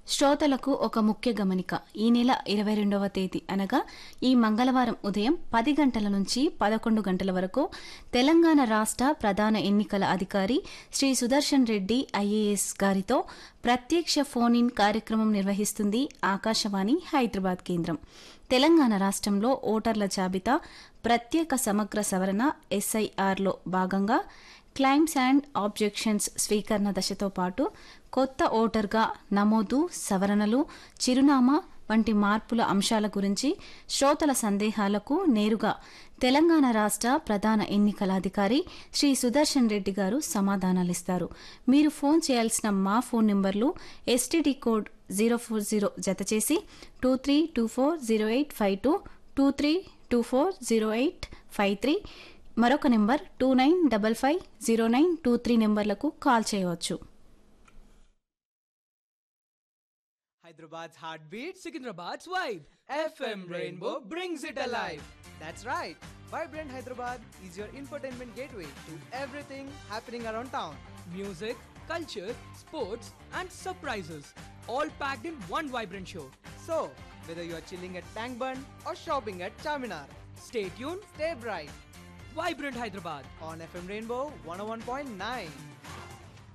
శ్రోతలకు ఒక ముఖ్య గమనిక ఈ నెల ఇరవై రెండవ తేదీ అనగా ఈ మంగళవారం ఉదయం పది గంటల నుంచి పదకొండు గంటల వరకు తెలంగాణ రాష్ట్ర ప్రధాన ఎన్నికల అధికారి శ్రీ సుదర్శన్ రెడ్డి ఐఏఎస్ గారితో ప్రత్యక్ష ఫోన్ ఇన్ కార్యక్రమం నిర్వహిస్తుంది ఆకాశవాణి హైదరాబాద్ కేంద్రం తెలంగాణ రాష్ట్రంలో ఓటర్ల జాబితా ప్రత్యేక సమగ్ర సవరణ ఎస్ఐఆర్లో భాగంగా క్లైమ్స్ అండ్ ఆబ్జెక్షన్స్ స్వీకరణ దశతో పాటు కొత్త ఓటర్గా నమోదు సవరణలు చిరునామా వంటి మార్పుల అంశాల గురించి శ్రోతల సందేహాలకు నేరుగా తెలంగాణ రాష్ట్ర ప్రధాన ఎన్నికల అధికారి శ్రీ సుదర్శన్ రెడ్డి గారు సమాధానాలిస్తారు మీరు ఫోన్ చేయాల్సిన మా ఫోన్ నెంబర్లు STD code zero four zero జతచేసి two three two four zero eight five two two three two four zero eight five three మరొక number two nine double five zero nine two three నెంబర్లకు call చేయవచ్చు Hyderabad's heartbeat, Secunderabad's vibe. FM Rainbow brings it alive. That's right. Vibrant Hyderabad is your infotainment gateway to everything happening around town. Music, culture, sports, and surprises. All packed in one vibrant show. So, whether you are chilling at Tank Bund or shopping at Chaminar, Stay tuned. stay bright Vibrant Hyderabad. on FM Rainbow 101.9.